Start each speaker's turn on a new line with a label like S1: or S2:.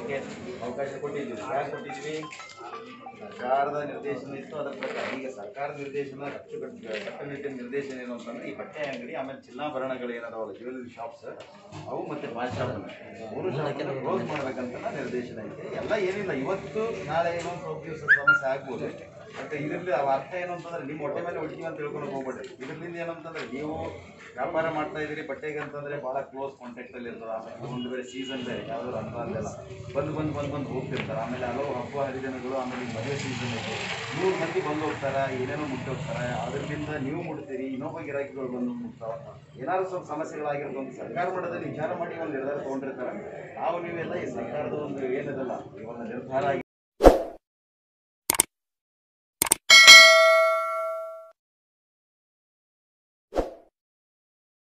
S1: ಮಾಡಲಿಕ್ಕೆ ಅವಕಾಶ ಕೊಟ್ಟಿದ್ದೀವಿ ಯಾಕೆ ಕೊಟ್ಟಿದ್ವಿ ಸರ್ಕಾರದ ನಿರ್ದೇಶನ ಇತ್ತು ಅದರ ಪ್ರಕಾರ ಈಗ ಸರ್ಕಾರ ನಿರ್ದೇಶನ ಅಚ್ಚುಕಟ್ಟು ಕಟ್ಟುನಿಟ್ಟಿನ ನಿರ್ದೇಶನ ಏನು ಅಂತಂದ್ರೆ ಈ ಬಟ್ಟೆ ಅಂಗಡಿ ಆಮೇಲೆ ಚಿನ್ನಾಭರಣಗಳು ಏನದಾವಲ್ಲ ಜ್ಯುವೆಲರಿ ಶಾಪ್ಸ್ ಅವು ಮತ್ತೆ ಪಾನ್ ಶಾಪ್ ಮೂರು ಶಾಪನ್ನು ಕ್ಲೋಸ್ ಮಾಡ್ಬೇಕಂತ ನಿರ್ದೇಶನ ಐತೆ ಎಲ್ಲ ಏನಿಲ್ಲ ಇವತ್ತು ನಾಳೆ ಏನೋ ಒಂದು ಸ್ವಲ್ಪ ದಿವಸ ಸಮಸ್ಯೆ ಆಗ್ಬೋದು ಬಟ್ ಇದರಲ್ಲಿ ಅವ ಅರ್ಥ ಏನು ಅಂತಂದ್ರೆ ನಿಮ್ಮ ಹೊಟ್ಟೆ ಮೇಲೆ ಹೊಡಿತೀವಿ ಅಂತ ತಿಳ್ಕೊಂಡು ಹೋಗ್ಬೇಡ್ರಿ ಇದರಿಂದ ಏನಂತಂದ್ರೆ ನೀವು ವ್ಯಾಪಾರ ಮಾಡ್ತಾ ಇದ್ದೀರಿ ಬಟ್ಟೆಗೆ ಅಂತಂದ್ರೆ ಭಾಳ ಕ್ಲೋಸ್ ಕಾಂಟ್ಯಾಕ್ಟ್ ಅಲ್ಲಿ ಇರ್ತದೆ ಆಮೇಲೆ ಒಂದು ಬೇರೆ ಸೀಸನ್ ಬೇರೆ ಯಾವ್ದಾದ್ರು ಅಂತ ಅಲ್ಲೆಲ್ಲ ಬಂದು ಬಂದು ಬಂದು ಬಂದು ಹೋಗ್ತಿರ್ತಾರೆ ಆಮೇಲೆ ಹಲವು ಹಬ್ಬ ಹರಿದಿನಗಳು ಆಮೇಲೆ ಈ ಮದುವೆ ಸೀಸನ್ ಇದೆ ನೂರು ಮಂದಿ ಬಂದು ಹೋಗ್ತಾರೆ ಏನೇನೋ ಮುಟ್ಟಿ ಹೋಗ್ತಾರೆ ಅದರಿಂದ ನೀವು ಮುಟ್ತೀರಿ ಇನ್ನೊಬ್ಬ ಗಿರಾಕಿಗಳು ಬಂದು ಮುಟ್ತಾವ ಏನಾದ್ರು ಸ್ವಲ್ಪ ಸಮಸ್ಯೆಗಳಾಗಿರ್ತವೆ ಅಂತ ಸರ್ಕಾರ ಮಟ್ಟದಲ್ಲಿ ವಿಚಾರ ಮಾಡಿ ಒಂದು ನಿರ್ಧಾರ ತೊಗೊಂಡಿರ್ತಾರೆ ನಾವು ನೀವೆಲ್ಲ ಈ ಸರ್ಕಾರದ ಒಂದು ಏನಿದಲ್ಲ ಈ ಒಂದು ನಿರ್ಧಾರ ಆಗಿ